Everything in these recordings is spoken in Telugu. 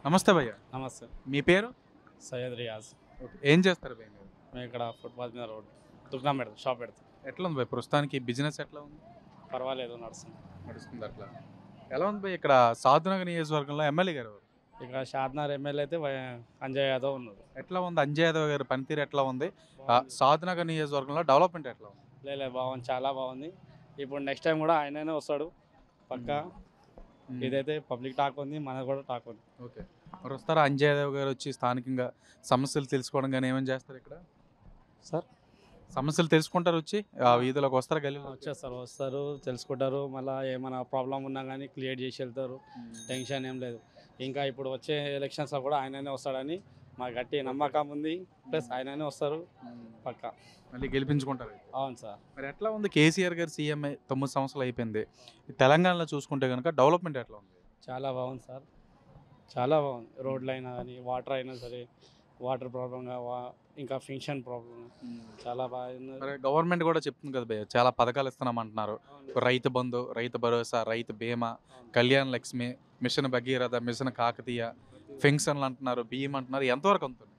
నమస్తే భయ్య నమస్తే మీ పేరు సయ్యద్ రియాజ్ ఏం చేస్తారు భయ్య మీరు మేము ఇక్కడ ఫుట్పాత్ మీద రోడ్ దుకాణం పెడతాం షాప్ పెడతాం ఎట్లా ఉంది భయ్య ప్రస్తుతానికి బిజినెస్ ఎట్లా ఉంది పర్వాలేదు నడుస్తుంది నడుస్తుంది అట్లా ఎలా ఉంది భయ్య ఇక్కడ సాధునగర్ నియోజకవర్గంలో ఎమ్మెల్యే గారు ఎవరు? ఇక్కడ షాద్నార్ ఎమ్మెల్యే అయితే వై- అంజయ్ యాదవ్ ఉన్నారు ఎట్లా ఉంది అంజయ్ యాదవ్ గారి పనితీరు ఎట్లా ఉంది ఆ, సాధునగర్ నియోజకవర్గంలో డెవలప్మెంట్ ఎట్లా ఉంది లేలే బాగుంది చాలా బాగుంది ఇప్పుడు నెక్స్ట్ టైం కూడా ఆయననే వస్తాడు పక్కా మ్మ్. ఇదైతే పబ్లిక్ టాక్ ఉంది మనది కూడా టాక్ ఉంది ఓకే మరి వస్తారా అంజయ్ యాదవ్ గారు వచ్చి స్థానికంగా సమస్యలు తెలుసుకోవడం కానీ ఏమేమి చేస్తారు ఇక్కడ సార్ సమస్యలు తెలుసుకుంటారు వచ్చి ఆ వీధిలోకి వస్తారా గల్లీలో వచ్చేస్తారు వస్తారు తెలుసుకుంటారు మళ్ళీ ఏమైనా ప్రాబ్లం ఉన్నా కానీ క్లియర్ చేసి వెళ్తారు టెన్షన్ ఏం లేదు ఇంకా ఇప్పుడు వచ్చే ఎలక్షన్స్లో కూడా ఆయననే వస్తాడని మా గట్టి నమ్మకం ఉంది ప్లస్ ఆయననే వస్తారు పక్కా మళ్ళీ గెలిపించుకుంటారు అవును సార్ మరి ఎట్లా ఉంది కేసీఆర్ గారు సీఎం అయి తొమ్మిది సంవత్సరాలు అయిపోయింది ఈ తెలంగాణలో చూసుకుంటే కనుక డెవలప్మెంట్ ఎట్లా ఉంది చాలా బాగుంది సార్ చాలా బాగుంది రోడ్లు అయినా కానీ వాటర్ అయినా సరే వాటర్ ప్రాబ్లంగా వా ఇంకా ఫింక్షన్ ప్రాబ్లం చాలా బాగుంది మరి గవర్నమెంట్ కూడా చెప్తుంది కదా భయ్య చాలా పథకాలు ఇస్తున్నామంటున్నారు రైతు బంధు రైతు భరోసా రైతు బీమా కళ్యాణ్ లక్ష్మి మిషన్ భగీరథ మిషన్ కాకతీయ ఫెన్షన్లు అంటున్నారు బియ్యం అంటున్నారు ఎంతవరకు అందుతుంది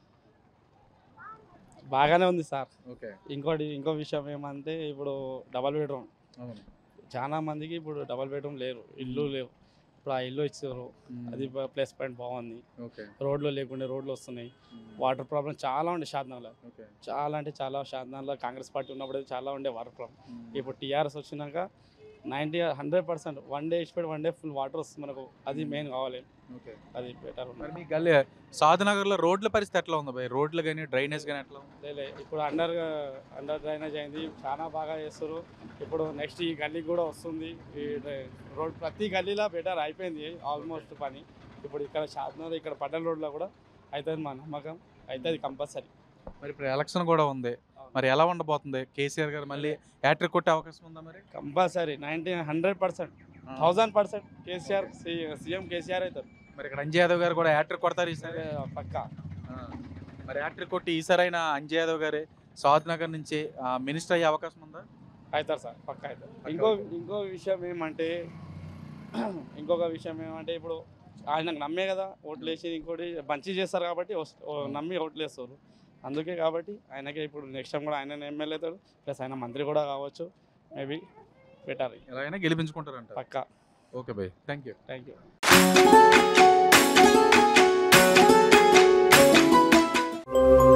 బాగానే ఉంది సార్ ఓకే ఇంకోటి ఇంకో విషయం ఏమంటే ఇప్పుడు డబల్ బెడ్రూమ్ అవును చాలా మందికి ఇప్పుడు డబల్ బెడ్రూమ్ లేరు ఇల్లు లేవు ఇప్పుడు ఆ ఇల్లు ఇచ్చారు అది ప్లస్ పాయింట్ బాగుంది ఓకే రోడ్లు లేకుండే రోడ్లు వస్తున్నాయి వాటర్ ప్రాబ్లం చాలా ఉండే షాద్నగర్లో ఓకే చాలా అంటే చాలా షాద్నగర్లో కాంగ్రెస్ పార్టీ ఉన్నప్పుడు అయితే చాలా ఉండే వాటర్ ప్రాబ్లం ఇప్పుడు టీఆర్ఎస్ వచ్చినాక ninety hundred percent one day ఇచ్చిపెట్టి వన్ డే ఫుల్ వాటర్ వస్తుంది మనకు అది మెయిన్ కావాలి ఓకే అది బెటర్ మరి మీ గల్లీ సాధనగర్లో రోడ్ల పరిస్థితి ఎట్లా ఉంది భయ్ రోడ్లు కానీ డ్రైనేజ్ కానీ ఎట్లా ఉంది లేలే ఇప్పుడు అండర్ అండర్ డ్రైనేజ్ అయింది చాలా బాగా చేస్తారు ఇప్పుడు నెక్స్ట్ ఈ గల్లీకి కూడా వస్తుంది ఈ డ్రై- రోడ్ ప్రతి గల్లీలో బెటర్ అయిపోయింది ఆల్మోస్ట్ పని ఇప్పుడు ఇక్కడ షాద్నగర్ ఇక్కడ పడ్డల రోడ్లో కూడా అవుతుంది మా నమ్మకం అవుతుంది కంపల్సరీ మరి ఇప్పుడు ఎలక్షన్ కూడా ఉంది మరి ఎలా ఉండబోతుంది కేసీఆర్ గారు మళ్ళీ హ్యాట్రిక్ కొట్టే అవకాశం ఉందా మరి compulsory ninety hundred percent thousand percent KCR CM KCR అవుతారు మరి ఇక్కడ అంజయ్ యాదవ్ గారు కూడా హ్యాట్రిక్ కొడతారు ఈసారి సరే పక్కా ఆ. మరి హ్యాట్రిక్ కొట్టి ఈసారైనా అంజయ్ యాదవ్ గారే సాద్ నగర్ నుంచి మినిస్టర్ అయ్యే అవకాశం ఉందా అవుతారు సార్ పక్కా అవుతారు ఇంకో ఇంకో విషయం ఏమంటే ఇంకొక విషయం ఏమంటే ఇప్పుడు ఆయనకు నమ్మే కదా ఓట్లు వేసి ఇంకోటి మంచి చేస్తారు కాబట్టి వస్- ఓ నమ్మి ఓట్లు వేస్తారు అందుకే కాబట్టి ఆయనకే ఇప్పుడు నెక్స్ట్ టైం కూడా ఆయన ఎమ్మెల్యే అవుతాడు ప్లస్ ఆయన మంత్రి కూడా కావచ్చు మేబీ బెటర్ ఎలాగైనా గెలిపించుకుంటారంట పక్కా okay bye thank you thank you